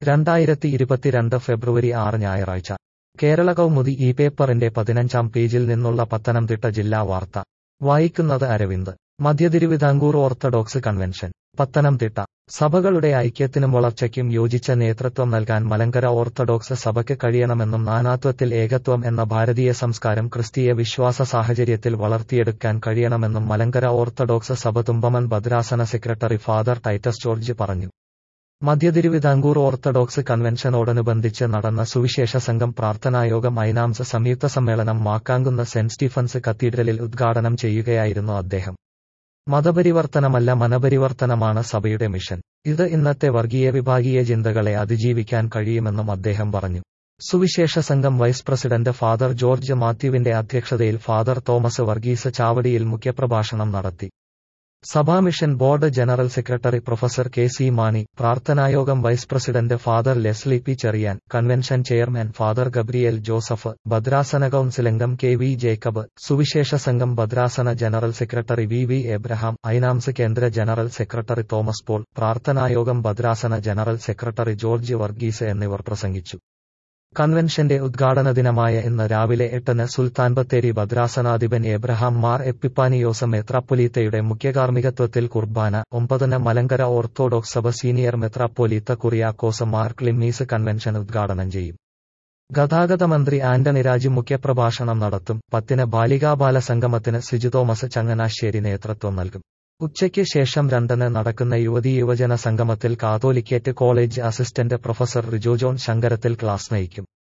രണ്ടായിരത്തി ഇരുപത്തിരണ്ട് ഫെബ്രുവരി ആറ് ഞായറാഴ്ച കേരള കൗമുദി ഈ പേപ്പറിന്റെ പതിനഞ്ചാം പേജിൽ നിന്നുള്ള പത്തനംതിട്ട ജില്ലാ വാർത്ത വായിക്കുന്നത് അരവിന്ദ് മധ്യതിരുവിതാംകൂർ ഓർത്തഡോക്സ് കൺവെൻഷൻ പത്തനംതിട്ട സഭകളുടെ ഐക്യത്തിനും വളർച്ചയ്ക്കും യോജിച്ച നേതൃത്വം നൽകാൻ മലങ്കര ഓർത്തഡോക്സ് സഭയ്ക്ക് കഴിയണമെന്നും നാനാത്വത്തിൽ ഏകത്വം എന്ന ഭാരതീയ സംസ്കാരം ക്രിസ്തീയ വിശ്വാസ സാഹചര്യത്തിൽ വളർത്തിയെടുക്കാൻ കഴിയണമെന്നും മലങ്കര ഓർത്തഡോക്സ് സഭ തുമ്പമൺ ഭദ്രാസന സെക്രട്ടറി ഫാദർ ടൈറ്റസ് ജോർജ് പറഞ്ഞു മധ്യതിരുവിതാംകൂർ ഓർത്തഡോക്സ് കൺവെൻഷനോടനുബന്ധിച്ച് നടന്ന സുവിശേഷ സംഘം പ്രാർത്ഥനായോഗം ഐനാംസ് സംയുക്ത സമ്മേളനം മാക്കാങ്കുന്ന സെന്റ് സ്റ്റീഫൻസ് കത്തീഡ്രലിൽ ഉദ്ഘാടനം ചെയ്യുകയായിരുന്നു അദ്ദേഹം മതപരിവർത്തനമല്ല മനപരിവർത്തനമാണ് സഭയുടെ മിഷൻ ഇത് ഇന്നത്തെ വർഗീയ വിഭാഗീയ ചിന്തകളെ അതിജീവിക്കാൻ കഴിയുമെന്നും അദ്ദേഹം പറഞ്ഞു സുവിശേഷ സംഘം വൈസ് പ്രസിഡന്റ് ഫാദർ ജോർജ് മാത്യുവിന്റെ അധ്യക്ഷതയിൽ ഫാദർ തോമസ് വർഗീസ് ചാവടിയിൽ മുഖ്യപ്രഭാഷണം നടത്തി സഭാ mission board general secretary professor K C Mani പ്രാർത്ഥനായോഗം vice president father Leslie P Cherian convention chairman father Gabriel Joseph ഭദ്രാസന കൌൺസിലംഗം കെ വി ജേക്കബ് സുവിശേഷ സംഘം ഭദ്രാസന general secretary V V Abraham ഐനാംസ് കേന്ദ്ര ജനറൽ സെക്രട്ടറി തോമസ് പോൾ പ്രാർത്ഥനായോഗം ഭദ്രാസന ജനറൽ സെക്രട്ടറി ജോർജ് വർഗീസ് എന്നിവർ പ്രസംഗിച്ചു കൺവെൻഷന്റെ ഉദ്ഘാടന ദിനമായ ഇന്ന് രാവിലെ എട്ടിന് സുൽത്താൻ ബത്തേരി ഭദ്രാസനാധിപൻ എബ്രഹാം മാർ എപ്പിപ്പാനിയോസ മെത്രാപ്പൊലീത്തയുടെ മുഖ്യകാർമ്മികത്വത്തിൽ കുർബാന ഒമ്പതിന് മലങ്കര ഓർത്തഡോക്സ് സഭ സീനിയർ മെത്രാപ്പൊലീത്ത കുറിയാക്കോസ് മാർ ക്ലിമ്മീസ് കൺവെൻഷൻ ഉദ്ഘാടനം ചെയ്യും ഗതാഗത മന്ത്രി ആന്റണി രാജു മുഖ്യപ്രഭാഷണം നടത്തും പത്തിന് ബാലികാബാല സംഗമത്തിന് സിജു തോമസ് ചങ്ങനാശ്ശേരി നേതൃത്വം നൽകും ഉച്ചയ്ക്ക് ശേഷം രണ്ടിന് നടക്കുന്ന യുവതീ യുവജന സംഗമത്തിൽ Catholicate college assistant professor Rijo John ശങ്കരത്തിൽ ക്ലാസ് നയിക്കും